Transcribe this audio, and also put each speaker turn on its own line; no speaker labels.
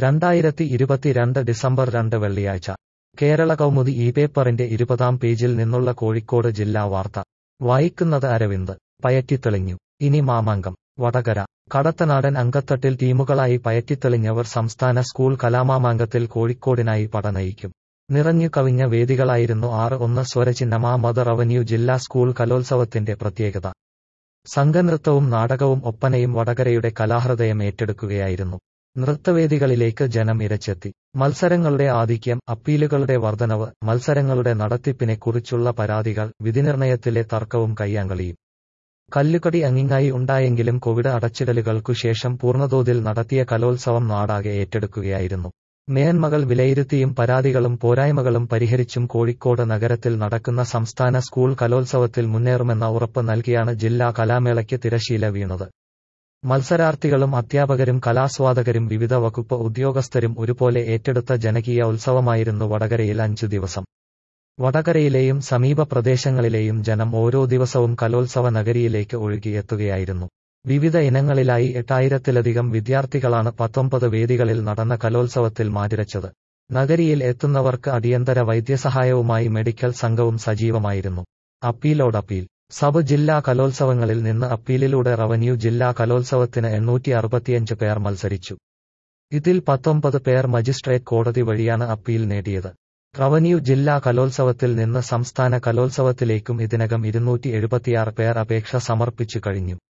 രണ്ടായിരത്തി ഇരുപത്തിരണ്ട് ഡിസംബർ രണ്ട് വെള്ളിയാഴ്ച കേരള കൗമുദി ഈ പേപ്പറിന്റെ ഇരുപതാം പേജിൽ നിന്നുള്ള കോഴിക്കോട് ജില്ലാ വാർത്ത വായിക്കുന്നത് അരവിന്ദ് പയറ്റിത്തെളിഞ്ഞു ഇനി മാമാങ്കം വടകര കടത്തനാടൻ അങ്കത്തട്ടിൽ ടീമുകളായി പയറ്റിത്തെളിഞ്ഞവർ സംസ്ഥാന സ്കൂൾ കലാമാമാങ്കത്തിൽ കോഴിക്കോടിനായി പടനയിക്കും നിറഞ്ഞു കവിഞ്ഞ വേദികളായിരുന്നു ആറ് ഒന്ന് സ്വരചിഹ്നമാ മദർ അവന്യൂ ജില്ലാ സ്കൂൾ കലോത്സവത്തിന്റെ പ്രത്യേകത സംഘനൃത്തവും നാടകവും ഒപ്പനയും വടകരയുടെ കലാഹൃദയം ഏറ്റെടുക്കുകയായിരുന്നു നൃത്തവേദികളിലേക്ക് ജനം ഇരച്ചെത്തി മത്സരങ്ങളുടെ ആധിക്യം അപ്പീലുകളുടെ വർധനവ് മത്സരങ്ങളുടെ നടത്തിപ്പിനെ കുറിച്ചുള്ള പരാതികൾ വിധിനിർണയത്തിലെ തർക്കവും കയ്യാങ്കളിയും കല്ലുകടി അങ്ങിങ്ങായി ഉണ്ടായെങ്കിലും കോവിഡ് അടച്ചിടലുകൾക്കു ശേഷം പൂർണ്ണതോതിൽ നടത്തിയ കലോത്സവം നാടാകെ ഏറ്റെടുക്കുകയായിരുന്നു മേന്മകൾ വിലയിരുത്തിയും പരാതികളും പോരായ്മകളും പരിഹരിച്ചും കോഴിക്കോട് നഗരത്തിൽ നടക്കുന്ന സംസ്ഥാന സ്കൂൾ കലോത്സവത്തിൽ മുന്നേറുമെന്ന ഉറപ്പ് നൽകിയാണ് ജില്ലാ കലാമേളയ്ക്ക് തിരശീല വീണത് മത്സരാർത്ഥികളും അധ്യാപകരും കലാസ്വാദകരും വിവിധ വകുപ്പ് ഉദ്യോഗസ്ഥരും ഒരുപോലെ ഏറ്റെടുത്ത ജനകീയ ഉത്സവമായിരുന്നു വടകരയിൽ അഞ്ചു ദിവസം വടകരയിലെയും സമീപ പ്രദേശങ്ങളിലെയും ജനം ഓരോ ദിവസവും കലോത്സവ നഗരിയിലേക്ക് ഒഴുകിയെത്തുകയായിരുന്നു വിവിധ ഇനങ്ങളിലായി എട്ടായിരത്തിലധികം വിദ്യാർത്ഥികളാണ് പത്തൊമ്പത് വേദികളിൽ നടന്ന കലോത്സവത്തിൽ മാതിരച്ചത് നഗരിയിൽ എത്തുന്നവർക്ക് അടിയന്തര വൈദ്യസഹായവുമായി മെഡിക്കൽ സംഘവും സജീവമായിരുന്നു അപ്പീലോടപ്പീൽ സബ് ജില്ലാ കലോത്സവങ്ങളിൽ നിന്ന് അപ്പീലിലൂടെ റവന്യൂ ജില്ലാ കലോത്സവത്തിന് എണ്ണൂറ്റി അറുപത്തിയഞ്ച് പേർ മത്സരിച്ചു ഇതിൽ പത്തൊമ്പത് പേർ മജിസ്ട്രേറ്റ് കോടതി വഴിയാണ് അപ്പീൽ നേടിയത് റവന്യൂ ജില്ലാ കലോത്സവത്തിൽ നിന്ന് സംസ്ഥാന കലോത്സവത്തിലേക്കും ഇതിനകം ഇരുന്നൂറ്റി എഴുപത്തിയാറ് പേർ അപേക്ഷ സമർപ്പിച്ചു കഴിഞ്ഞു